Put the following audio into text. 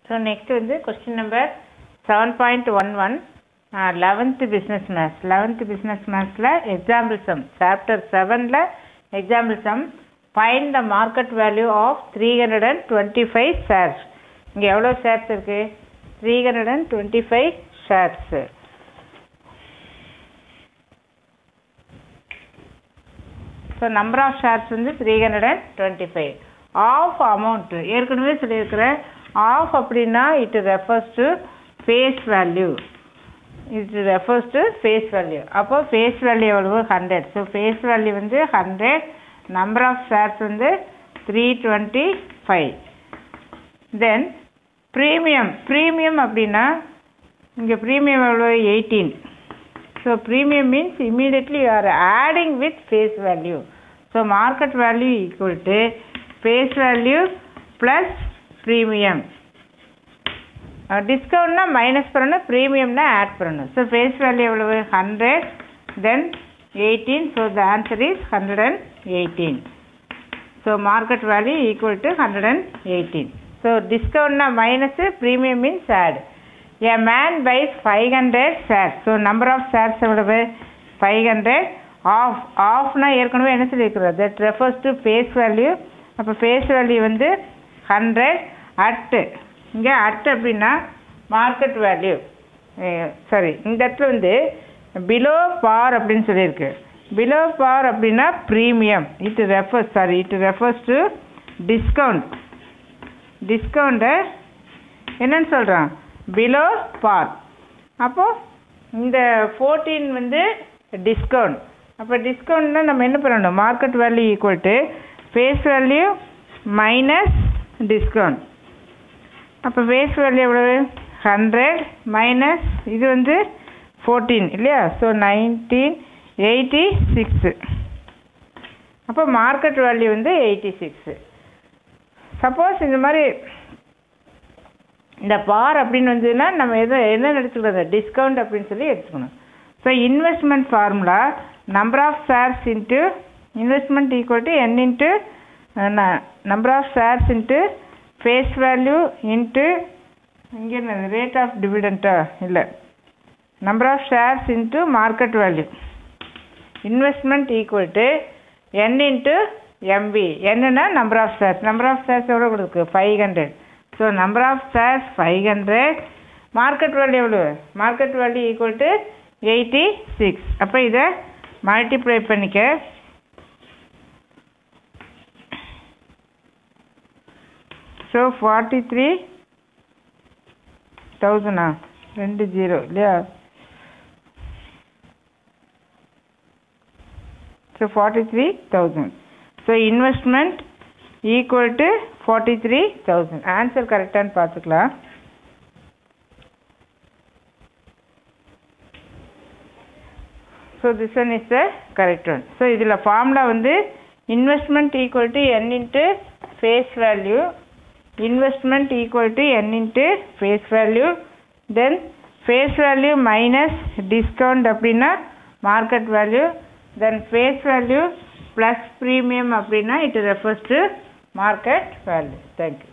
So next வந்து question number seven point one one eleventh business maths eleventh business மேத்ஸில் example sum chapter செவனில் example sum find the market value of three hundred and twenty five shares இங்கே எவ்வளோ shares இருக்குது three hundred and twenty five shares so number of shares வந்து three hundred and twenty five of amount ஏற்கனவே சொல்லியிருக்கிறேன் of அப்படின்னா it refers to face value it refers to face value அப்போ face value எவ்வளவு hundred so face value வந்து hundred number of shares வந்து three twenty five then premium premium அப்படின்னா இங்கே premium எவ்வளோ eighteen so premium means immediately you are adding with face value so market value equal to face value plus premium டிஸ்கவுண்ட்னா minus பண்ணணும் ப்ரீமியம்னா add பண்ணணும் so face value எவ்வளவு hundred then eighteen so the answer is hundred and eighteen so market value equal to hundred and eighteen so டிஸ்கவுண்ட்னா minus premium means add a man buys 500 shares so number of shares எவ்வளவு 500 of ஆஃப்னா ஏற்கனவே என்ன சொல்லியிருக்கிறோம் that refers to face value அப்போ face value வந்து 100 at இங்கே at அப்படின்னா market value sorry இந்த இடத்துல வந்து பிலோ பார் அப்படின்னு சொல்லியிருக்கு பிலோ பார் அப்படின்னா premium it refers sorry it refers to discount டிஸ்கவுண்ட்டை என்னன்னு சொல்கிறான் பிலோ பார் அப்போது இந்த ஃபோர்டீன் வந்து டிஸ்கவுண்ட் அப்போ டிஸ்கவுண்ட்னா நம்ம என்ன பண்ணணும் market value equal to face value minus discount அப்போ ஃபேஸ் வேல்யூ எவ்வளவு ஹண்ட்ரட் மைனஸ் இது வந்து ஃபோர்டீன் இல்லையா ஸோ நைன்டீன் எயிட்டி சிக்ஸு அப்போ மார்க்கெட் வேல்யூ வந்து எயிட்டி சிக்ஸு சப்போஸ் இந்த மாதிரி இந்த பார் அப்படின்னு வந்ததுன்னா நம்ம எதை என்ன எடுத்துக்கிறது டிஸ்கவுண்ட் அப்படின்னு சொல்லி எடுத்துக்கணும் so investment formula number of shares into investment equal to N into number of shares into face value into இங்கே என்ன ரேட் ஆஃப் டிவிடெண்ட்டா இல்லை number of shares into market value investment equal to N into MP என்னன்னா number of shares number of shares எவ்வளோ கொடுக்கு five hundred so number of shares five hundred market value எவ்வளோ market value equal to eighty six அப்போ இதை multiply பண்ணிக்க so forty three தௌசண்டா ரெண்டு zero இல்லையா so forty three thousand so investment equal to forty three thousand answer கரெக்டானு பார்த்துக்கலாம் so this one is the correct one so இதில் formula வந்து investment equal to N into face value investment equal to N into face value then face value minus discount அப்படின்னா market value then face value plus premium அப்படின்னா it refers to market value. Thank you.